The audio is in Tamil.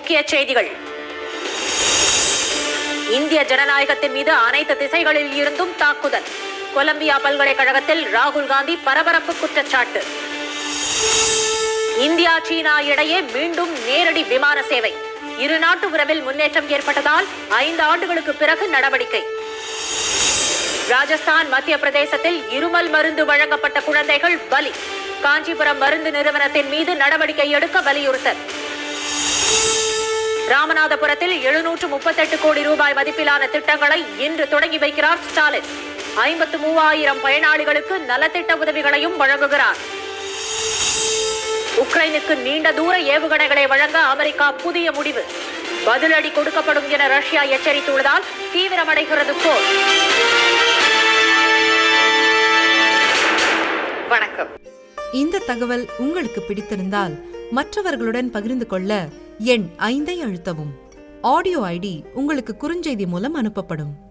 முக்கிய செய்திகள் இந்திய ஜனநாயகத்தின் மீது அனைத்து திசைகளில் இருந்தும் தாக்குதல் கொலம்பியா பல்கலைக்கழகத்தில் ராகுல் காந்தி பரபரப்பு குற்றச்சாட்டு இந்தியா சீனா இடையே மீண்டும் நேரடி விமான சேவை இரு நாட்டு உறவில் முன்னேற்றம் ஏற்பட்டதால் ஐந்து ஆண்டுகளுக்கு பிறகு நடவடிக்கை ராஜஸ்தான் மத்திய பிரதேசத்தில் இருமல் மருந்து வழங்கப்பட்ட குழந்தைகள் பலி காஞ்சிபுரம் மருந்து நிறுவனத்தின் மீது நடவடிக்கை எடுக்க வலியுறுத்தல் ராமநாதபுரத்தில் எழுநூற்று முப்பத்தெட்டு கோடி ரூபாய் மதிப்பிலான திட்டங்களை இன்று தொடங்கி வைக்கிறார் ஸ்டாலின் ஐம்பத்து மூவாயிரம் பயனாளிகளுக்கு நலத்திட்ட உதவிகளையும் வழங்குகிறார் உக்ரைனுக்கு நீண்ட தூர ஏவுகணைகளை வழங்க அமெரிக்கா புதிய முடிவு பதிலடி கொடுக்கப்படும் என ரஷ்யா எச்சரித்துள்ளதால் தீவிரமடைகிறது போர் வணக்கம் இந்த தகவல் உங்களுக்கு பிடித்திருந்தால் மற்றவர்களுடன் பகிர்ந்து கொள்ள எண் ஐந்தை அழுத்தவும் ஆடியோ ஐடி உங்களுக்கு குறுஞ்செய்தி மூலம் அனுப்பப்படும்